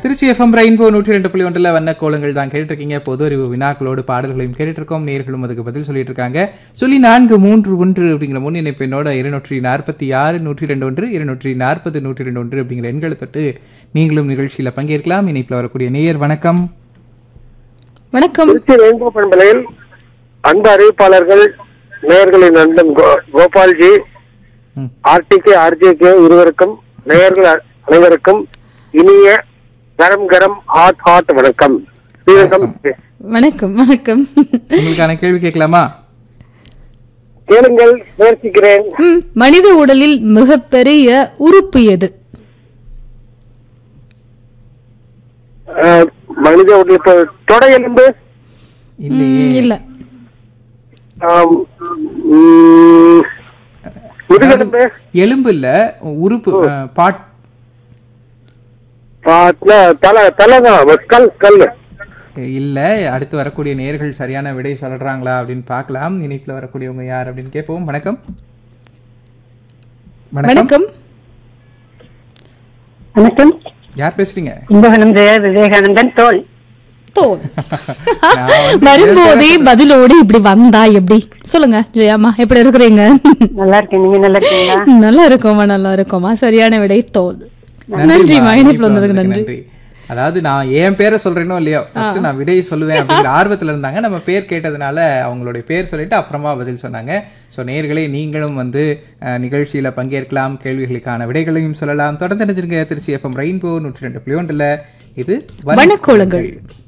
Trichy FM rainbow நூற்றி ரெண்டு புள்ளி ஒன்றில் வண்ண கோலங்கள் தான் கேட்டுருக்கீங்க பொது அறிவு வினாக்களோடு பாடல்களையும் கேட்டுட்டு இருக்கோம் நேர்களும் அதுக்கு பதில் சொல்லிட்டு இருக்காங்க சொல்லி நான்கு மூன்று ஒன்று அப்படிங்கிற முன் இணைப்பினோட இருநூற்றி நாற்பத்தி ஆறு நூற்றி ரெண்டு ஒன்று இருநூற்றி நாற்பது நூற்றி ரெண்டு ஒன்று அப்படிங்கிற எண்களை தொட்டு நீங்களும் நிகழ்ச்சியில பங்கேற்கலாம் இணைப்பில் வரக்கூடிய நேயர் வணக்கம் வணக்கம் திருச்சி ரெயின்போ பண்பலையில் அன்பு அறிவிப்பாளர்கள் நேயர்களின் நண்பன் கோ- கோபால்ஜி ம். ஆர்டிகே ஆர்ஜேகே இருவருக்கும் நேயர்கள் அ- அனைவருக்கும் இனிய கரம் கரம் ஹாட் ஹாட் வணக்கம் ஸ்ரீரங்கம் வணக்கம் வணக்கம் உங்களுக்கான கேள்வி கேட்கலாமா கேளுங்கள் முயற்சிக்கிறேன் ம், மனித உடலில் மிகப்பெரிய உறுப்பு எது அஹ், மனித உடல் இப்போ தொடை எலும்பு இல்லையே ம், இல்ல ஆம், ம், முதுகெலும்பு எலும்பு இல்ல உறுப்பு அஹ், பாட் பார்த்தா தலை தலைதான் கல் கல் இல்ல அடுத்து வரக்கூடிய நேர்கள் சரியான விடை சொல்றாங்களா அப்படின்னு பார்க்கலாம் இனிப்புல வரக்கூடியவங்க யார் அப்படின்னு கேட்போம் வணக்கம் வணக்கம் வணக்கம் வணக்கம் யார் பேசுறீங்க கும்பகோணம் ஜெய விவேகானந்தன் தோல் தோல் நான் வந்து வரும்போதே பதிலோடு இப்படி வந்தா எப்படி சொல்லுங்க ஜெயாமா எப்படி இருக்கிறீங்க நல்லா இருக்கேன் நீங்க நல்லா இருக்கீங்களா நல்லா இருக்கோமா நல்லா இருக்கோமா சரியான விடை தோல் நன்றிம்மா, நன்றிமா இணைப்புல இணைப்புல வந்ததுக்கு வந்ததுக்கு நன்றி அதாவது நான் என் பேரை சொல்றேனோ இல்லையோ ஃபர்ஸ்ட் நான் விடை சொல்லுவேன் அப்படிங்கிற ஆர்வத்துல இருந்தாங்க நம்ம பேர் கேட்டதுனால அவங்களுடைய பேர் சொல்லிட்டு அப்புறமா பதில் சொன்னாங்க ஸோ நேர்களே நீங்களும் வந்து அஹ், நிகழ்ச்சியில பங்கேற்கலாம் கேள்விகளுக்கான விடைகளையும் சொல்லலாம் தொடர்ந்து நினைச்சிருங்க திருச்சி எஃப்எம் ரெயின்போ நூற்றி ரெண்டு புள்ளி ஒன்றில் இது வணக்கோளங்கள்